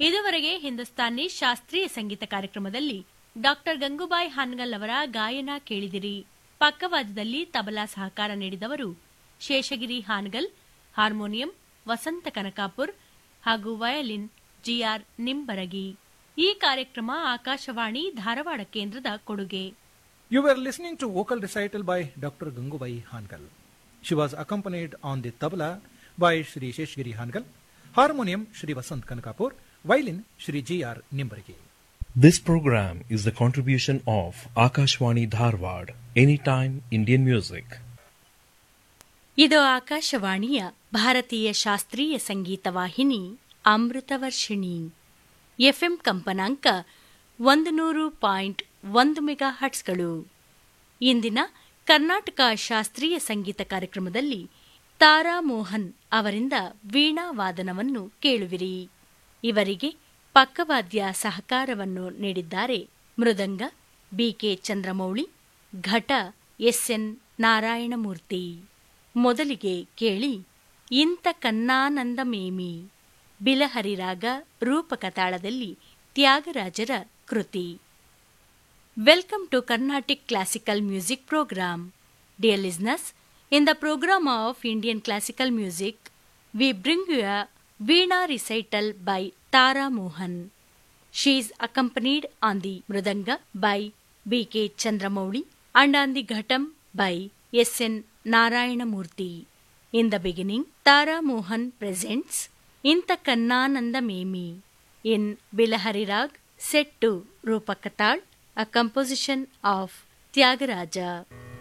ಇದುವರೆಗೆ ಹಿಂದೂಸ್ತಾನಿ ಶಾಸ್ತ್ರೀಯ ಸಂಗೀತ ಕಾರ್ಯಕ್ರಮದಲ್ಲಿ ಡಾಕ್ಟರ್ ಗಂಗೂಬಾಯಿ ಹಾನ್ಗಲ್ ಅವರ ಗಾಯನ ಕೇಳಿದಿರಿ ಪಕ್ಕವಾದ್ಯದಲ್ಲಿ ತಬಲಾ ಸಹಕಾರ ನೀಡಿದವರು ಶೇಷಗಿರಿ ಹಾನ್ಗಲ್ ಹಾರ್ಮೋನಿಯಂ ವಸಂತ ಕನಕಾಪುರ್ ಹಾಗೂ ವಯಲಿನ್ ಜಿಆರ್ ನಿಂಬರಗಿ ಈ ಕಾರ್ಯಕ್ರಮ ಆಕಾಶವಾಣಿ ಧಾರವಾಡ ಕೇಂದ್ರದ ಕೊಡುಗೆ You were listening to vocal recital by Dr. Gangubai Hankal. She was accompanied on the tabla by Shri Sheshgiri Hankal, harmonium Shri Vasant Kankapur, violin Shri G.R. Nimbargi. This program is the contribution of Akashwani Dharwad, Anytime Indian Music. ಇದು ಆಕಾಶವಾಣಿಯ ಭಾರತೀಯ ಶಾಸ್ತ್ರೀಯ ಸಂಗೀತ ವಾಹಿನಿ Amritavarshini FM ಕಂಪನಾಂಕ ಒಂದು ನೂರು point ಒಂದು mega ಹಟ್ಸ್ಗಳು ಇಂದಿನ ಕರ್ನಾಟಕ ಶಾಸ್ತ್ರೀಯ ಸಂಗೀತ ಕಾರ್ಯಕ್ರಮದಲ್ಲಿ ತಾರಾ ಮೋಹನ್ ಅವರಿಂದ ವೀಣಾ ವಾದನವನ್ನು ಕೇಳುವಿರಿ ಇವರಿಗೆ ಪಕ್ಕವಾದ್ಯ ಸಹಕಾರವನ್ನು ನೀಡಿದ್ದಾರೆ ಮೃದಂಗ ಬಿಕೆ ಚಂದ್ರಮೌಳಿ ಘಟ ಎಸ್ಎನ್ ನಾರಾಯಣಮೂರ್ತಿ ಮೊದಲಿಗೆ ಕೇಳಿ ಇಂತ ಕನ್ನಾನಂದಮೇಮಿ ಬಿಲಹರಿರಾಗ ರೂಪಕ ತಾಳದಲ್ಲಿ ತ್ಯಾಗರಾಜರ ಕೃತಿ welcome to Carnatic classical music programme dear listeners in the programme of Indian classical music we bring you a veena recital by Tara Mohan she is accompanied on the mridanga by B.K. Chandramouli and on the ghatam by S.N. Narayanamurthy. In the beginning, Tara Mohan presents Inta Kannananda Memi in Bilahari Rag set to Rupakatal, a composition of Tyagaraja.